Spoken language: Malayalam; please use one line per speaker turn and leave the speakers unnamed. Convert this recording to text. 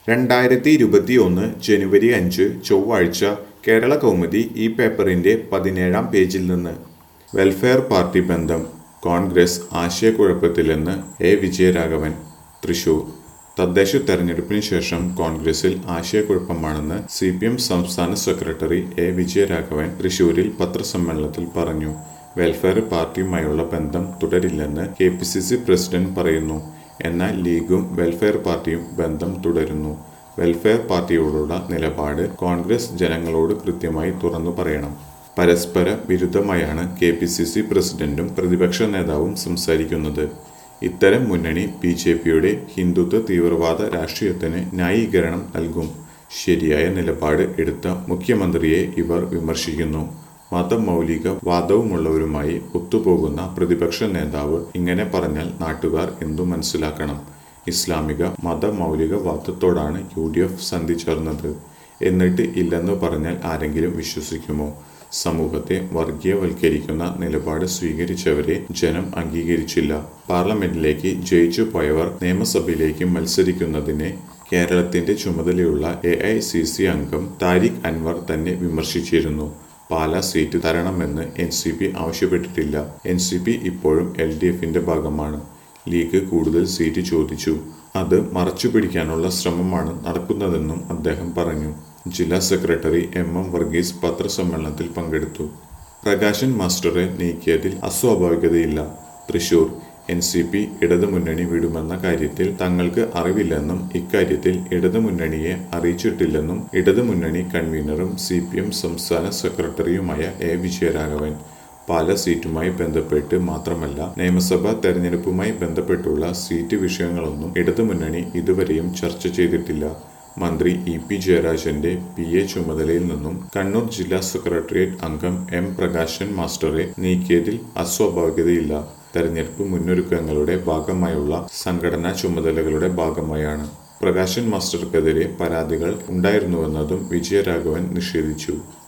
രണ്ടായിരത്തി ഇരുപത്തി ഒന്ന് ജനുവരി അഞ്ച് ചൊവ്വാഴ്ച കേരള കൗമുദി ഈ പേപ്പറിന്റെ പതിനേഴാം പേജിൽ നിന്ന് വെൽഫെയർ പാർട്ടി ബന്ധം കോൺഗ്രസ് ആശയക്കുഴപ്പത്തിലെന്ന് എ വിജയരാഘവൻ തൃശൂർ തദ്ദേശ തെരഞ്ഞെടുപ്പിന് ശേഷം കോൺഗ്രസിൽ ആശയക്കുഴപ്പമാണെന്ന് സി പി എം സംസ്ഥാന സെക്രട്ടറി എ വിജയരാഘവൻ തൃശൂരിൽ പത്രസമ്മേളനത്തിൽ പറഞ്ഞു വെൽഫെയർ പാർട്ടിയുമായുള്ള ബന്ധം തുടരില്ലെന്ന് K P C C president പറയുന്നു എന്നാൽ ലീഗും വെൽഫെയർ പാർട്ടിയും ബന്ധം തുടരുന്നു വെൽഫെയർ പാർട്ടിയോടുള്ള നിലപാട് കോൺഗ്രസ് ജനങ്ങളോട് കൃത്യമായി തുറന്നു പറയണം പരസ്പര വിരുദ്ധമായാണ് കെ പി സി സി പ്രസിഡന്റും പ്രതിപക്ഷ നേതാവും സംസാരിക്കുന്നത് ഇത്തരം മുന്നണി ബി ജെ പിയുടെ ഹിന്ദുത്വ തീവ്രവാദ രാഷ്ട്രീയത്തിന് ന്യായീകരണം നൽകും ശരിയായ നിലപാട് എടുത്ത മുഖ്യമന്ത്രിയെ ഇവർ വിമർശിക്കുന്നു മതമൗലിക വാദവുമുള്ളവരുമായി ഒത്തുപോകുന്ന പ്രതിപക്ഷ നേതാവ് ഇങ്ങനെ പറഞ്ഞാൽ നാട്ടുകാർ എന്തു മനസ്സിലാക്കണം ഇസ്ലാമിക മതമൗലികവാദത്തോടാണ് യു ഡി എഫ് സന്ധി ചേർന്നത് എന്നിട്ട് ഇല്ലെന്ന് പറഞ്ഞാൽ ആരെങ്കിലും വിശ്വസിക്കുമോ സമൂഹത്തെ വർഗീയവൽക്കരിക്കുന്ന നിലപാട് സ്വീകരിച്ചവരെ ജനം അംഗീകരിച്ചില്ല പാർലമെന്റിലേക്ക് ജയിച്ചു പോയവർ നിയമസഭയിലേക്ക് മത്സരിക്കുന്നതിനെ കേരളത്തിന്റെ ചുമതലയുള്ള എ ഐ സി സി അംഗം താരിഖ് അൻവർ തന്നെ വിമർശിച്ചിരുന്നു പാലാ സീറ്റ് തരണമെന്ന് എൻ സി പി ആവശ്യപ്പെട്ടിട്ടില്ല എൻ സി പി ഇപ്പോഴും എൽ ഡി എഫിന്റെ ഭാഗമാണ് ലീഗ് കൂടുതൽ സീറ്റ് ചോദിച്ചു അത് മറച്ചുപിടിക്കാനുള്ള ശ്രമമാണ് നടക്കുന്നതെന്നും അദ്ദേഹം പറഞ്ഞു ജില്ലാ സെക്രട്ടറി എം എം വർഗീസ് പത്രസമ്മേളനത്തിൽ പങ്കെടുത്തു പ്രകാശൻ മാസ്റ്ററെ നീക്കിയതിൽ അസ്വാഭാവികതയില്ല തൃശൂർ എൻ സി പി ഇടതുമുന്നണി വിടുമെന്ന കാര്യത്തിൽ തങ്ങൾക്ക് അറിവില്ലെന്നും ഇക്കാര്യത്തിൽ ഇടതുമുന്നണിയെ അറിയിച്ചിട്ടില്ലെന്നും ഇടതുമുന്നണി കൺവീനറും സി പി എം സംസ്ഥാന സെക്രട്ടറിയുമായ എ വിജയരാഘവൻ പാല സീറ്റുമായി ബന്ധപ്പെട്ട് മാത്രമല്ല നിയമസഭാ തെരഞ്ഞെടുപ്പുമായി ബന്ധപ്പെട്ടുള്ള സീറ്റ് വിഷയങ്ങളൊന്നും ഇടതുമുന്നണി ഇതുവരെയും ചർച്ച ചെയ്തിട്ടില്ല മന്ത്രി ഇ പി ജയരാജന്റെ പി എ ചുമതലയിൽ നിന്നും കണ്ണൂർ ജില്ലാ സെക്രട്ടേറിയറ്റ് അംഗം എം പ്രകാശൻ മാസ്റ്ററെ നീക്കിയതിൽ അസ്വാഭാവികതയില്ല തെരഞ്ഞെടുപ്പ് മുന്നൊരുക്കങ്ങളുടെ ഭാഗമായുള്ള സംഘടനാ ചുമതലകളുടെ ഭാഗമായാണ് പ്രകാശൻ മാസ്റ്റർക്കെതിരെ പരാതികൾ ഉണ്ടായിരുന്നുവെന്നതും വിജയരാഘവൻ നിഷേധിച്ചു